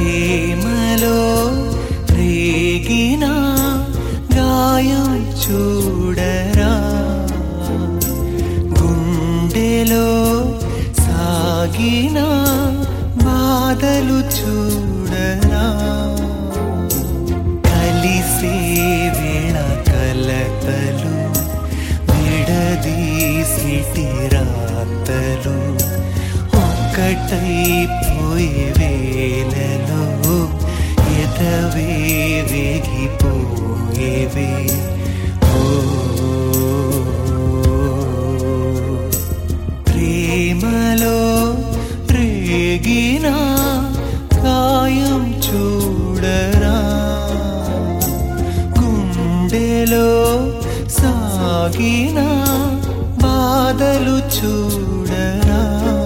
ప్రేమలో రేగిన గాయం చూడరా గుండెలో సాగిన బాధలు చూడరా కలిసే వేళ కలతలు విడదీసిటి రాతలు ఒక్కటైపోయే వేళలో ఎదవే వేగిపోయేవే ఓ ప్రేమలో రేగిన కాయం చూడరా గుండెలో సాగిన బాధలు చూడరా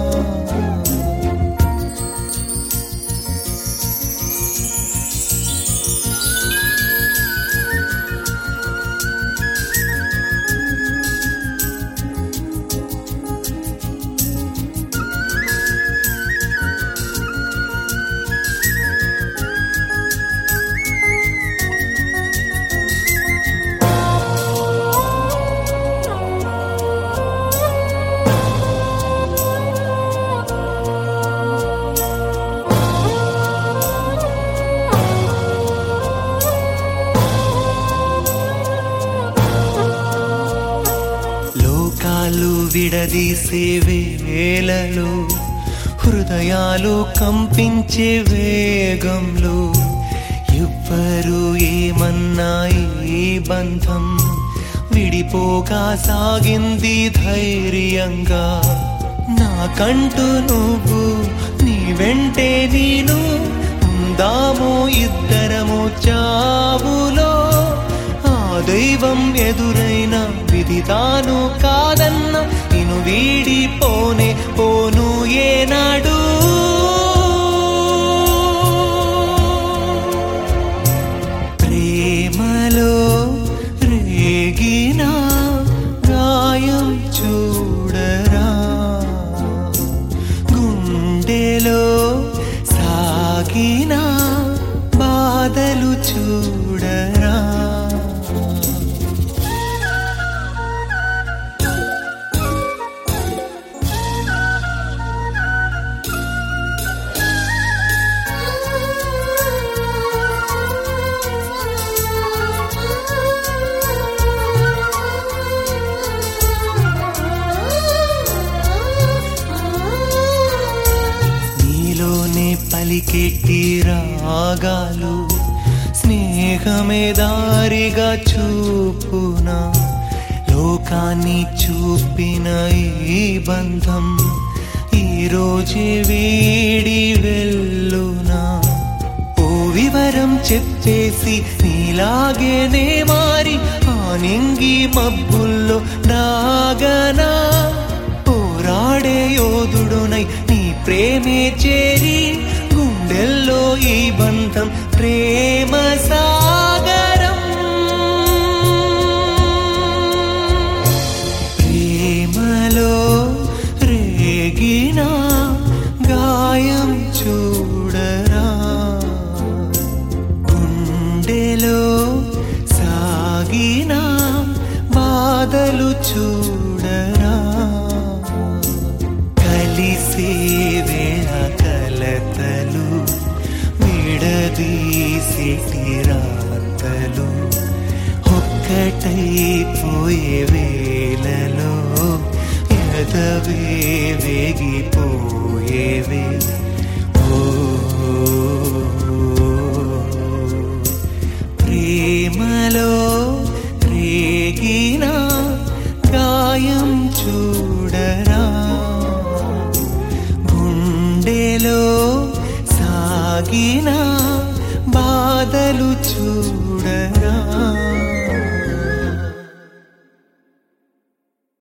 లోకాలు విడదీసే వేలలో హృదయాలు కంపించే వేగంలో ఎవ్వరు ఏమన్నా ఈ బంధం విడిపోగా సాగింది ధైర్యంగా నాకంటూ నువ్వు నీ వెంటే నేను ఉందాము ఇద్దరము చావులో ఆ దైవం ఎదురైన విధి తాను కాదన్న నేను వీడిపోనే పోను ఏనాడు ప్రేమలో రేగిన గాయం చూడరా గుండెలో సాగిన బాధలు చూడరా నీలోనే పలికెట్టి రాగాలు స్నేహమే దారిగా చూపునా లోకాన్ని చూపిన ఈ బంధం ఈ రోజే వీడి వెళ్ళునా ఓ వివరం చెప్పేసి నీలాగేనే మారి ఆ నింగి మబ్బుల్లో దాగనా పోరాడే యోధుడునై నీ ప్రేమే చేరి గుండెల్లో ఈ బంధం ప్రేమ సాగరం ప్రేమలో రేగిన గాయం చూడరా గుండెలో సాగిన బాధలు చూడరా కలిసే వేళ కలతలు విడదీసిటి రాతలు ఒక్కటైపోయే వేళలో ఎదవే వేగిపోయేవే ఓ ప్రేమలో రేగిన గాయం చూడరా గుండెలో సాగిన బాధలు చూ